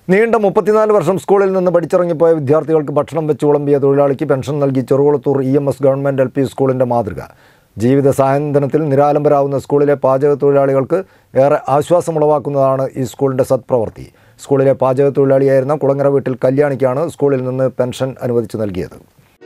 നീണ്ട മുപ്പത്തിനാല് വർഷം സ്കൂളിൽ നിന്ന് പഠിച്ചിറങ്ങിപ്പോയ വിദ്യാർത്ഥികൾക്ക് ഭക്ഷണം വെച്ച് വിളമ്പിയ തൊഴിലാളിക്ക് പെൻഷൻ നൽകി Cherukulathur E M S government L P സ്കൂളിൻ്റെ മാതൃക ജീവിത സായന്തനത്തിൽ നിരാലംബരാകുന്ന സ്കൂളിലെ പാചക തൊഴിലാളികൾക്ക് ഏറെ ആശ്വാസമുളവാക്കുന്നതാണ് ഈ സ്കൂളിൻ്റെ സത്പ്രവൃത്തി സ്കൂളിലെ പാചക തൊഴിലാളിയായിരുന്ന കുളങ്ങര വീട്ടിൽ കല്യാണിക്കാണ് സ്കൂളിൽ നിന്ന് പെൻഷൻ അനുവദിച്ചു നൽകിയത്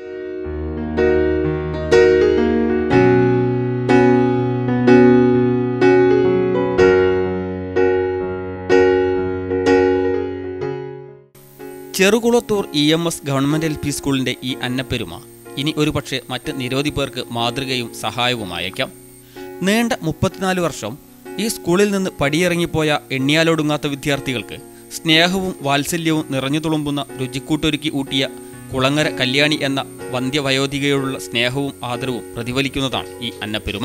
Cherukulathur E M S government L P സ്കൂളിൻ്റെ ഈ അന്നപ്പെരുമ ഇനി ഒരുപക്ഷെ മറ്റ് നിരവധി പേർക്ക് മാതൃകയും സഹായവുമായേക്കാം നീണ്ട മുപ്പത്തിനാല് വർഷം ഈ സ്കൂളിൽ നിന്ന് പടിയിറങ്ങിപ്പോയ എണ്ണിയാലൊടുങ്ങാത്ത വിദ്യാർത്ഥികൾക്ക് സ്നേഹവും വാത്സല്യവും നിറഞ്ഞു തുളുമ്പുന്ന രുചിക്കൂട്ടൊരുക്കി ഊട്ടിയ കുളങ്ങര കല്യാണി എന്ന വന്ധ്യവയോധികയോടുള്ള സ്നേഹവും ആദരവും പ്രതിഫലിക്കുന്നതാണ് ഈ അന്നപ്പെരുമ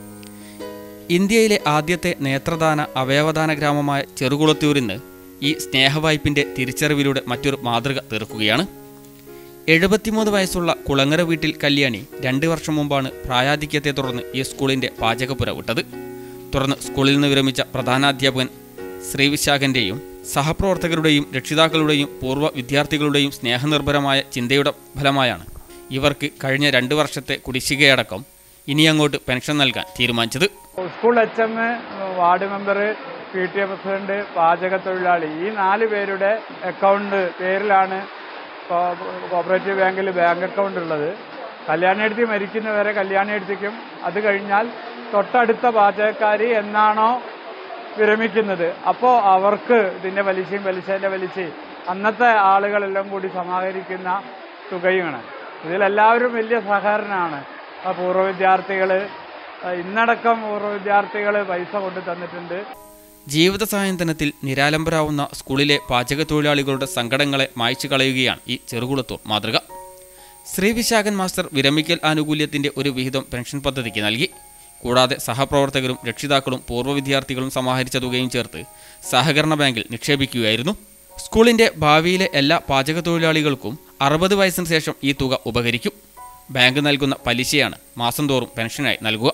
ഇന്ത്യയിലെ ആദ്യത്തെ നേത്രദാന അവയവദാന ഗ്രാമമായ ചെറുകുളത്തൂരിന് ഈ സ്നേഹവായ്പിൻ്റെ തിരിച്ചറിവിലൂടെ മറ്റൊരു മാതൃക തീർക്കുകയാണ് എഴുപത്തിമൂന്ന് വയസ്സുള്ള കുളങ്ങര വീട്ടിൽ കല്യാണി രണ്ട് വർഷം മുമ്പാണ് പ്രായാധിക്യത്തെ തുടർന്ന് ഈ സ്കൂളിൻ്റെ പാചകപ്പുര വിട്ടത് തുടർന്ന് സ്കൂളിൽ നിന്ന് വിരമിച്ച പ്രധാനാധ്യാപകൻ ശ്രീവിശാഖൻ്റെയും സഹപ്രവർത്തകരുടെയും രക്ഷിതാക്കളുടെയും പൂർവ്വ വിദ്യാർത്ഥികളുടെയും സ്നേഹനിർഭരമായ ചിന്തയുടെ ഫലമായാണ് ഇവർക്ക് കഴിഞ്ഞ രണ്ട് വർഷത്തെ കുടിശ്ശികയടക്കം ഇനിയങ്ങോട്ട് പെൻഷൻ നൽകാൻ തീരുമാനിച്ചത് school H M ward member P T A president പാചക തൊഴിലാളി ഈ നാല് പേരുടെ അക്കൗണ്ട് പേരിലാണ് കോ- കോപ്പറേറ്റീവ് ബാങ്കിൽ ബാങ്ക് അക്കൗണ്ട് ഉള്ളത് കല്യാണിയെടുത്തി മരിക്കുന്നവരെ കല്യാണിയെടുത്തിക്കും അത് കഴിഞ്ഞാൽ തൊട്ടടുത്ത പാചകക്കാരി എന്നാണോ വിരമിക്കുന്നത് അപ്പോൾ അവർക്ക് ഇതിൻ്റെ പലിശയും പലിശേൻ്റെ പലിശയും അന്നത്തെ ആളുകളെല്ലാം കൂടി സമാഹരിക്കുന്ന തുകയുമാണ് ഇതിലെല്ലാവരും വലിയ സഹകരണമാണ് ആ പൂർവ്വ വിദ്യാർത്ഥികൾ ഇന്നടക്കം പൂർവ്വ വിദ്യാർത്ഥികൾ പൈസ കൊണ്ട് തന്നിട്ടുണ്ട് ജീവിത സായന്തനത്തിൽ നിരാലംബരാവുന്ന സ്കൂളിലെ പാചക തൊഴിലാളികളുടെ സങ്കടങ്ങളെ മായ്ച്ചു കളയുകയാണ് ഈ ചെറുകുളത്തൂർ മാതൃക ശ്രീവിശാഖൻ മാസ്റ്റർ വിരമിക്കൽ ആനുകൂല്യത്തിന്റെ ഒരു വിഹിതം പെൻഷൻ പദ്ധതിക്ക് നൽകി കൂടാതെ സഹപ്രവർത്തകരും രക്ഷിതാക്കളും പൂർവ്വ വിദ്യാർത്ഥികളും സമാഹരിച്ച തുകയും ചേർത്ത് സഹകരണ ബാങ്കിൽ നിക്ഷേപിക്കുകയായിരുന്നു സ്കൂളിന്റെ ഭാവിയിലെ എല്ലാ പാചക തൊഴിലാളികൾക്കും അറുപത് വയസ്സിന് ശേഷം ഈ തുക ഉപകരിക്കും ബാങ്ക് നൽകുന്ന പലിശയാണ് മാസം തോറും പെൻഷനായി നൽകുക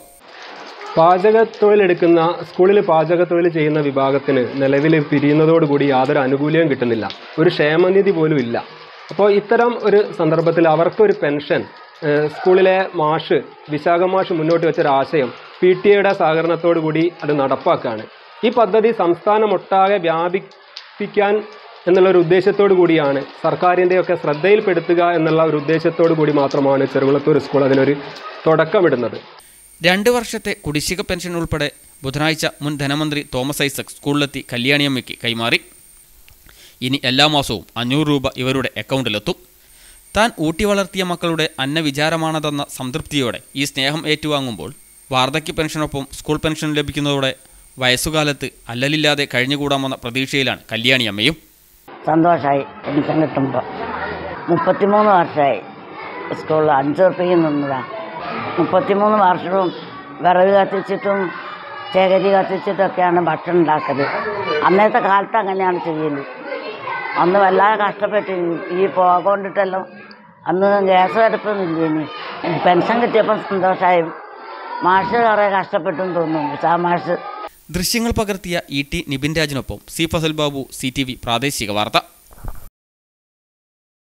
പാചക തൊഴിലെടുക്കുന്ന സ്കൂളിൽ പാചക തൊഴിൽ ചെയ്യുന്ന വിഭാഗത്തിന് നിലവിൽ പിരിയുന്നതോടുകൂടി യാതൊരു ആനുകൂല്യവും കിട്ടുന്നില്ല ഒരു ക്ഷേമനിധി പോലും ഇല്ല അപ്പോൾ ഇത്തരം ഒരു സന്ദർഭത്തിൽ അവർക്കൊരു പെൻഷൻ ഏഹ്, സ്കൂളിലെ മാഷ് വിശാഖ മാഷ് മുന്നോട്ട് വെച്ചൊരു ആശയം പി ടി എയുടെ സഹകരണത്തോടു കൂടി അത് നടപ്പാക്കുകയാണ് ഈ പദ്ധതി സംസ്ഥാനമൊട്ടാകെ വ്യാപിപ്പിക്കാൻ എന്നുള്ള ഒരു ഉദ്ദേശത്തോടു കൂടിയാണ് സർക്കാരിൻ്റെയൊക്കെ ശ്രദ്ധയിൽപ്പെടുത്തുക എന്നുള്ള ഒരു ഉദ്ദേശത്തോടു കൂടി മാത്രമാണ് ചെറുകുളത്തൂർ സ്കൂൾ അതിനൊരു തുടക്കമിടുന്നത് രണ്ട് വർഷത്തെ കുടിശ്ശിക പെൻഷൻ ഉൾപ്പെടെ ബുധനാഴ്ച മുൻ ധനമന്ത്രി തോമസ് ഐസക് സ്കൂളിലെത്തി കല്യാണിയമ്മയ്ക്ക് കൈമാറി ഇനി എല്ലാ മാസവും അഞ്ഞൂറ് രൂപ ഇവരുടെ അക്കൗണ്ടിലെത്തും താൻ ഊട്ടി വളർത്തിയ മക്കളുടെ അന്നവിചാരമാണതെന്ന സംതൃപ്തിയോടെ ഈ സ്നേഹം ഏറ്റുവാങ്ങുമ്പോൾ വാർദ്ധക്യ പെൻഷനൊപ്പം സ്കൂൾ പെൻഷൻ ലഭിക്കുന്നതോടെ വയസ്സുകാലത്ത് അല്ലലില്ലാതെ കഴിഞ്ഞുകൂടാമെന്ന പ്രതീക്ഷയിലാണ് കല്യാണിയമ്മയും സന്തോഷമായി പെൻഷൻ കിട്ടുമ്പോൾ മുപ്പത്തിമൂന്ന് വർഷമായി സ്കൂളിൽ അഞ്ച് ഉറുപ്പിക നിന്നതാണ് മുപ്പത്തിമൂന്ന് വർഷവും വിറക് കത്തിച്ചിട്ടും ചകരി കത്തിച്ചിട്ടൊക്കെയാണ് ഭക്ഷണം ഉണ്ടാക്കല് അന്നത്തെ കാലത്ത് അങ്ങനെയാണ് ചെയ്യല് അന്ന് വല്ലാതെ കഷ്ടപ്പെട്ട് ഈ പുക കൊണ്ടിട്ടെല്ലാം അന്ന് ഗ്യാസ് അടുപ്പൊന്നുമില്ല ഇനി പെൻഷൻ കിട്ടിയപ്പം സന്തോഷമായി മാഷ് കുറേ കഷ്ടപ്പെട്ടെന്ന് തോന്നുന്നു സാ മാഷ് ദൃശ്യങ്ങൾ പകർത്തിയ ഇ ടി നിബിൻ രാജിനൊപ്പം C Fasal Babu C T V പ്രാദേശിക വാർത്ത